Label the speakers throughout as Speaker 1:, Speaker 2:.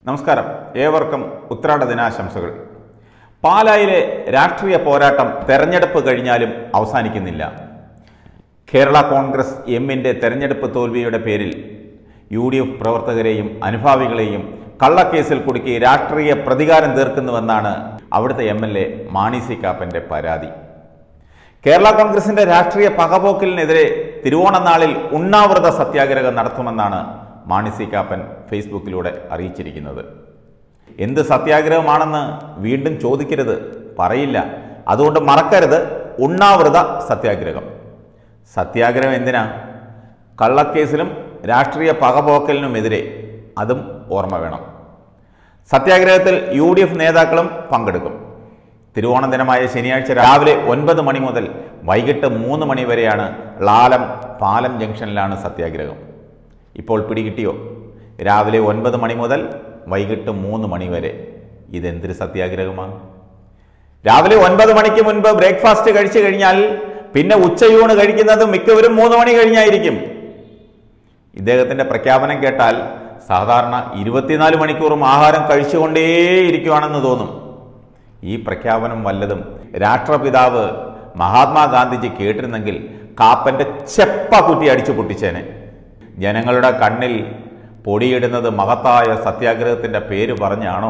Speaker 1: നമസ്കാരം ഏവർക്കും ഉത്രാട ദിനാശംസകൾ പാലായിലെ രാഷ്ട്രീയ പോരാട്ടം തെരഞ്ഞെടുപ്പ് കഴിഞ്ഞാലും അവസാനിക്കുന്നില്ല കേരള കോൺഗ്രസ് എമ്മിൻ്റെ തെരഞ്ഞെടുപ്പ് തോൽവിയുടെ പേരിൽ യു ഡി എഫ് പ്രവർത്തകരെയും അനുഭാവികളെയും കള്ളക്കേസിൽ കുടുക്കി രാഷ്ട്രീയ പ്രതികാരം തീർക്കുന്നുവെന്നാണ് അവിടുത്തെ M L A Mani C കാപ്പൻ്റെ പരാതി കേരള കോൺഗ്രസിന്റെ രാഷ്ട്രീയ പകപോക്കലിനെതിരെ തിരുവോണനാളിൽ ഉണ്ണാവൃത സത്യാഗ്രഹം നടത്തുമെന്നാണ് മാണി സി കാപ്പൻ ഫേസ്ബുക്കിലൂടെ അറിയിച്ചിരിക്കുന്നത് എന്ത് സത്യാഗ്രഹമാണെന്ന് വീണ്ടും ചോദിക്കരുത് പറയില്ല അതുകൊണ്ട് മറക്കരുത് ഉണ്ണാവൃത സത്യാഗ്രഹം സത്യാഗ്രഹം എന്തിനാ കള്ളക്കേസിലും രാഷ്ട്രീയ പകപോക്കലിനുമെതിരെ അതും ഓർമ്മ വേണം സത്യാഗ്രഹത്തിൽ യു ഡി എഫ് നേതാക്കളും പങ്കെടുക്കും തിരുവോണ ദിനമായ ശനിയാഴ്ച രാവിലെ ഒൻപത് മണി മുതൽ വൈകിട്ട് മൂന്ന് മണി വരെയാണ് ലാലം പാലം ജംഗ്ഷനിലാണ് സത്യാഗ്രഹം ഇപ്പോൾ പിടികിട്ടിയോ രാവിലെ ഒൻപത് മണി മുതൽ വൈകിട്ട് മൂന്ന് മണി വരെ ഇതെന്തൊരു സത്യാഗ്രഹമാണ് രാവിലെ ഒൻപത് മണിക്ക് മുൻപ് ബ്രേക്ക്ഫാസ്റ്റ് കഴിച്ചു കഴിഞ്ഞാൽ പിന്നെ ഉച്ചയൂണ് കഴിക്കുന്നത് മിക്കവരും മൂന്ന് മണി കഴിഞ്ഞായിരിക്കും ഇദ്ദേഹത്തിന്റെ പ്രഖ്യാപനം കേട്ടാൽ സാധാരണ ഇരുപത്തിനാല് മണിക്കൂറും ആഹാരം കഴിച്ചുകൊണ്ടേയിരിക്കുവാണെന്ന് തോന്നും ഈ പ്രഖ്യാപനം വല്ലതും രാഷ്ട്രപിതാവ് മഹാത്മാഗാന്ധിജി കേട്ടിരുന്നെങ്കിൽ കാപ്പന്റെ ചെപ്പ കുറ്റി അടിച്ചു പൊട്ടിച്ചേനെ ജനങ്ങളുടെ കണ്ണിൽ പൊടിയിടുന്നത് മഹത്തായ സത്യാഗ്രഹത്തിന്റെ പേര് പറഞ്ഞാണോ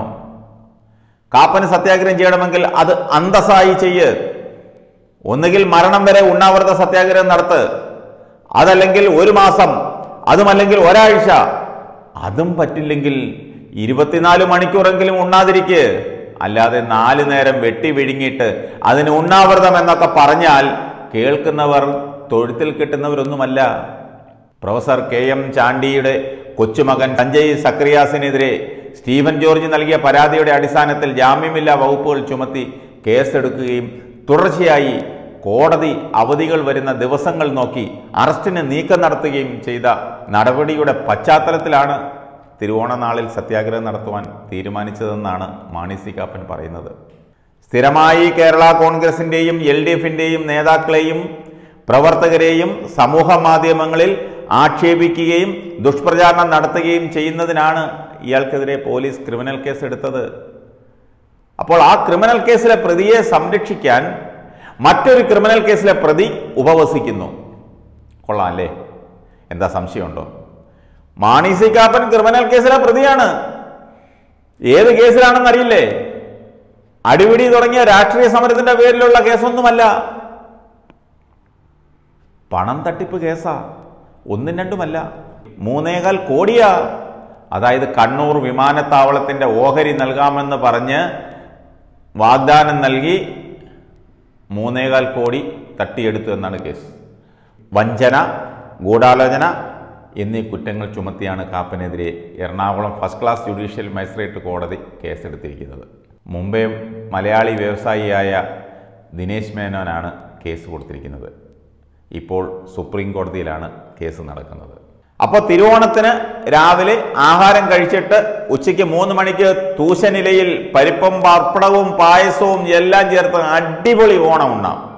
Speaker 1: കാപ്പന് സത്യാഗ്രഹം ചെയ്യണമെങ്കിൽ അത് അന്തസ്സായി ചെയ്യ് ഒന്നുകിൽ മരണം വരെ ഉണ്ണാവൃത സത്യാഗ്രഹം നടത്ത് അതല്ലെങ്കിൽ ഒരു മാസം അതുമല്ലെങ്കിൽ ഒരാഴ്ച അതും പറ്റില്ലെങ്കിൽ ഇരുപത്തിനാല് മണിക്കൂറെങ്കിലും ഉണ്ണാതിരിക്ക് അല്ലാതെ നാല് നേരം വെട്ടി വിഴുങ്ങിയിട്ട് അതിന് ഉണ്ണാവൃതം എന്നൊക്കെ പറഞ്ഞാൽ കേൾക്കുന്നവർ തൊഴുത്തിൽ കിട്ടുന്നവരൊന്നുമല്ല പ്രൊഫസർ കെ എം ചാണ്ടിയുടെ കൊച്ചുമകൻ സഞ്ജയ് സക്രിയാസിനെതിരെ സ്റ്റീഫൻ ജോർജ് നൽകിയ പരാതിയുടെ അടിസ്ഥാനത്തിൽ ജാമ്യമില്ലാ വകുപ്പുകൾ ചുമത്തി കേസെടുക്കുകയും തുടർച്ചയായി കോടതി അവധികൾ വരുന്ന ദിവസങ്ങൾ നോക്കി അറസ്റ്റിന് നീക്കം നടത്തുകയും ചെയ്ത നടപടിയുടെ പശ്ചാത്തലത്തിലാണ് തിരുവോണനാളിൽ സത്യാഗ്രഹം നടത്തുവാൻ തീരുമാനിച്ചതെന്നാണ് മാണി സി കാപ്പൻ പറയുന്നത് സ്ഥിരമായി കേരള കോൺഗ്രസിന്റെയും എൽ ഡി എഫിന്റെയും നേതാക്കളെയും പ്രവർത്തകരെയും സമൂഹ മാധ്യമങ്ങളിൽ ആക്ഷേപിക്കുകയും ദുഷ്പ്രചാരണം നടത്തുകയും ചെയ്യുന്നതിനാണ് ഇയാൾക്കെതിരെ പോലീസ് ക്രിമിനൽ കേസ് എടുത്തത് അപ്പോൾ ആ ക്രിമിനൽ കേസിലെ പ്രതിയെ സംരക്ഷിക്കാൻ മറ്റൊരു ക്രിമിനൽ കേസിലെ പ്രതി ഉപവസിക്കുന്നു കൊള്ളാം അല്ലേ എന്താ സംശയമുണ്ടോ മാണി സി കാപ്പൻ ക്രിമിനൽ കേസിലെ പ്രതിയാണ് ഏത് കേസിലാണെന്ന് അറിയില്ലേ അടിപിടി തുടങ്ങിയ രാഷ്ട്രീയ സമരത്തിന്റെ പേരിലുള്ള കേസൊന്നുമല്ല പണം തട്ടിപ്പ് കേസാ ഒന്നും രണ്ടുമല്ല മൂന്നേകാൽ കോടിയാ അതായത് കണ്ണൂർ വിമാനത്താവളത്തിന്റെ ഓഹരി നൽകാമെന്ന് പറഞ്ഞ് വാഗ്ദാനം നൽകി മൂന്നേകാൽ കോടി തട്ടിയെടുത്തു എന്നാണ് കേസ് വഞ്ചന ഗൂഢാലോചന എന്നീ കുറ്റങ്ങൾ ചുമത്തിയാണ് കാപ്പനെതിരെ Ernakulam first class judicial magistrate കോടതി കേസെടുത്തിരിക്കുന്നത് മുംബൈ മലയാളി വ്യവസായിയായ ദിനേശ് മേനോനാണ് കേസ് കൊടുത്തിരിക്കുന്നത് ഇപ്പോൾ സുപ്രീം കോടതിയിലാണ് കേസ് നടക്കുന്നത് അപ്പോൾ തിരുവോണത്തിന് രാവിലെ ആഹാരം കഴിച്ചിട്ട് ഉച്ചയ്ക്ക് മൂന്ന് മണിക്ക് തൂശനിലയിൽ പരിപ്പും പപ്പടവും പായസവും എല്ലാം ചേർത്ത് അടിപൊളി ഓണം ഉണ്ടാവും